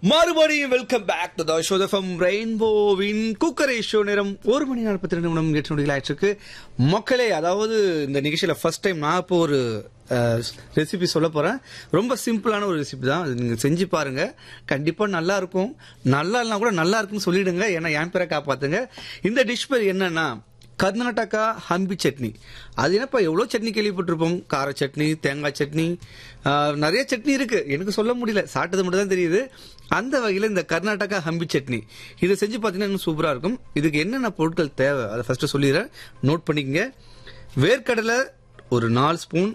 மறுபடியும் welcome back to தோஷோதஃபம் ரெயின்போவின் குக்கரை ஷோ நேரம் ஒரு மணி நாற்பத்தி ரெண்டு நிமிடம் எட்டு நொடிகள் ஆயிடுச்சு மக்களே அதாவது இந்த நிகழ்ச்சியில ஃபர்ஸ்ட் டைம் நான் இப்போ ஒரு ரெசிபி சொல்ல போறேன் ரொம்ப சிம்பிளான ஒரு ரெசிபி தான் அது நீங்க செஞ்சு பாருங்க கண்டிப்பா நல்லா இருக்கும் நல்லா இல்லைனா கூட நல்லா இருக்குன்னு சொல்லிடுங்க ஏன்னா என் பேரை காப்பாத்துங்க இந்த டிஷ் பேர் என்னன்னா கர்நாடகா ஹம்பி சட்னி அது என்னப்பா எவ்வளோ சட்னி கேள்விப்பட்டிருப்போம் கார சட்னி தேங்காய் சட்னி ஆஹ், நிறைய சட்னி இருக்கு எனக்கு சொல்ல முடியல சாப்பிட்டது மட்டும் தான் தெரியுது அந்த வகையில் இந்த கர்நாடகா ஹம்பி சட்னி இதை செஞ்சு பார்த்தீங்கன்னா இன்னும் சூப்பராக இருக்கும் இதுக்கு என்னென்ன பொருட்கள் தேவை அதை ஃபர்ஸ்ட் சொல்லிடுறேன் நோட் பண்ணிக்கங்க வேர்க்கடலை ஒரு நாலு ஸ்பூன்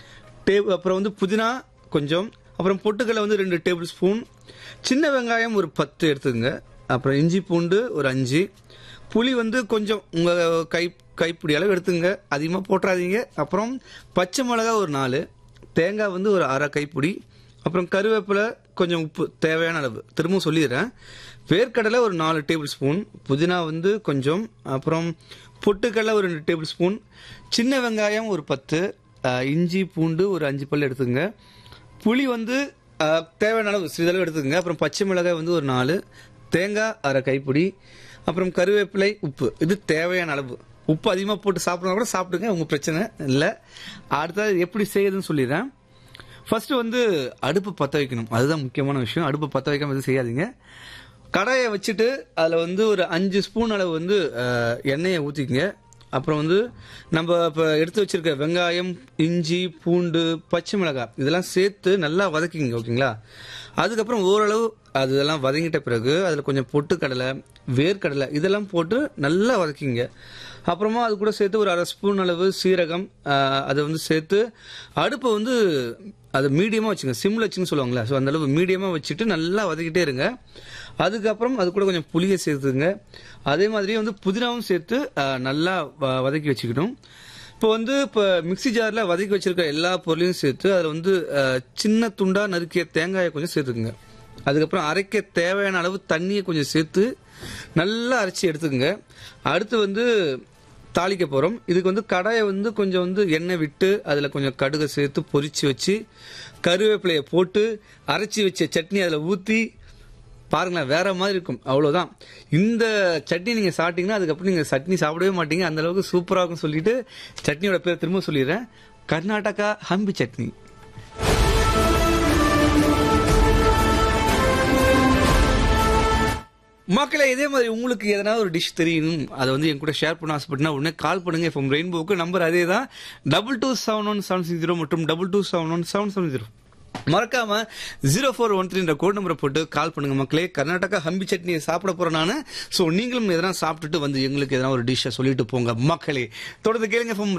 டே அப்புறம் வந்து புதினா கொஞ்சம் அப்புறம் பொட்டுக்கடலை வந்து ரெண்டு டேபிள் ஸ்பூன் சின்ன வெங்காயம் ஒரு பத்து எடுத்துக்கங்க அப்புறம் இஞ்சி பூண்டு ஒரு அஞ்சு புளி வந்து கொஞ்சம் உங்கள் கை கைப்பிடி அளவு எடுத்துங்க அதிகமாக போட்டுறாதீங்க அப்புறம் பச்சை மிளகா ஒரு நாலு தேங்காய் வந்து ஒரு அரை கைப்பிடி அப்புறம் கருவேப்பிலை கொஞ்சம் உப்பு தேவையான அளவு திரும்பவும் சொல்லிடுறேன் வேர்க்கடலை ஒரு நாலு டேபிள் ஸ்பூன் புதினா வந்து கொஞ்சம் அப்புறம் பொட்டுக்கடலை ஒரு ரெண்டு டேபிள் ஸ்பூன் சின்ன வெங்காயம் ஒரு பத்து அஹ், இஞ்சி பூண்டு ஒரு அஞ்சு பல் எடுத்துங்க புளி வந்து அஹ், தேவையான அளவு சிறிதளவு எடுத்துக்கங்க அப்புறம் பச்சை மிளகாய் வந்து ஒரு நாலு தேங்காய் அரை கைப்பிடி அப்புறம் கருவேப்பிலை உப்பு இது தேவையான அளவு உப்பு அதிகமாக போட்டு சாப்பிட்றதா கூட சாப்பிடுங்க உங்கள் பிரச்சனை இல்லை அடுத்தது எப்படி செய்யுதுன்னு சொல்லிடுறேன் ஃபர்ஸ்ட் வந்து அடுப்பு பற்ற வைக்கணும் அதுதான் முக்கியமான விஷயம் அடுப்பு பற்ற வைக்காம எதுவும் செய்யாதீங்க கடாயை வச்சுட்டு அதில் வந்து ஒரு அஞ்சு ஸ்பூன் அளவு வந்து அஹ், எண்ணெயை ஊற்றிக்கங்க அப்புறம் வந்து நம்ம இப்போ எடுத்து வச்சிருக்க வெங்காயம் இஞ்சி பூண்டு பச்சை மிளகாய் இதெல்லாம் சேர்த்து நல்லா வதக்கிங்க ஓகேங்களா அதுக்கப்புறம் ஓரளவு அது இதெல்லாம் வதங்கிட்ட பிறகு அதில் கொஞ்சம் பொட்டுக்கடலை வேர்க்கடலை இதெல்லாம் போட்டு நல்லா வதக்கிங்க அப்புறமா அது கூட சேர்த்து ஒரு அரை ஸ்பூன் அளவு சீரகம் ஆஹ், அதை வந்து சேர்த்து அடுப்பை வந்து அதை மீடியமாக வச்சுங்க சிம்ல வச்சுன்னு சொல்லுவாங்களே ஸோ அந்த அளவு மீடியமாக வச்சுட்டு நல்லா வதக்கிட்டே இருங்க அதுக்கப்புறம் அது கூட கொஞ்சம் புளியை சேர்த்துங்க அதே மாதிரி வந்து புதினாவும் சேர்த்து ஆஹ், நல்லா வ- வதக்கி வச்சுக்கணும் இப்போ வந்து இப்போ மிக்ஸி ஜாரில் வதக்கி வச்சிருக்க எல்லா பொருளையும் சேர்த்து அதில் வந்து ஆஹ், சின்ன துண்டா நறுக்கிய தேங்காயை கொஞ்சம் சேர்த்துக்குங்க அதுக்கப்புறம் அரைக்க தேவையான அளவு தண்ணியை கொஞ்சம் சேர்த்து நல்லா அரைச்சி எடுத்துக்கங்க அடுத்து வந்து தாளிக்க போகிறோம் இதுக்கு வந்து கடாயை வந்து கொஞ்சம் வந்து எண்ணெய் விட்டு அதில் கொஞ்சம் கடுகை சேர்த்து பொரிச்சு வச்சு கருவேப்பிலையை போட்டு அரைச்சி வச்ச சட்னி அதில் ஊற்றி பாருங்களேன் வேற மாதிரி இருக்கும் அவ்வளவுதான் இந்த சட்னி நீங்க சாப்பிட்டீங்கன்னா அதுக்கப்புறம் நீங்க சட்னி சாப்பிடவே மாட்டீங்க அந்த அளவுக்கு சூப்பரா இருக்கும் சொல்லிட்டு சட்னியோட பேர் திரும்ப சொல்லிடுறேன் கர்நாடகா ஹம்பி சட்னி மக்களே இதே மாதிரி உங்களுக்கு எதனா ஒரு டிஷ் தெரியணும் அதை வந்து என் கூட ஷேர் பண்ண ஆசைப்பட்டுனா உடனே கால் பண்ணுங்க ஃப்ரம் ரெயின்போக்கு நம்பர் அதே தான் double two seven one seven six zero மற்றும் double two seven one seven seven zero மறக்காம zero four one three code நம்பரை போட்டு கால் பண்ணுங்க மக்களே கர்நாடகா ஹம்பி சட்னியை சாப்பிட போறேன் நான் ஸோ நீங்களும் எதனா சாப்பிட்டுட்டு வந்து எங்களுக்கு எதனா ஒரு டிஷ்ஷை சொல்லிட்டு போங்க மக்களே தொடர்ந்து கேளுங்க ஃப்ரம்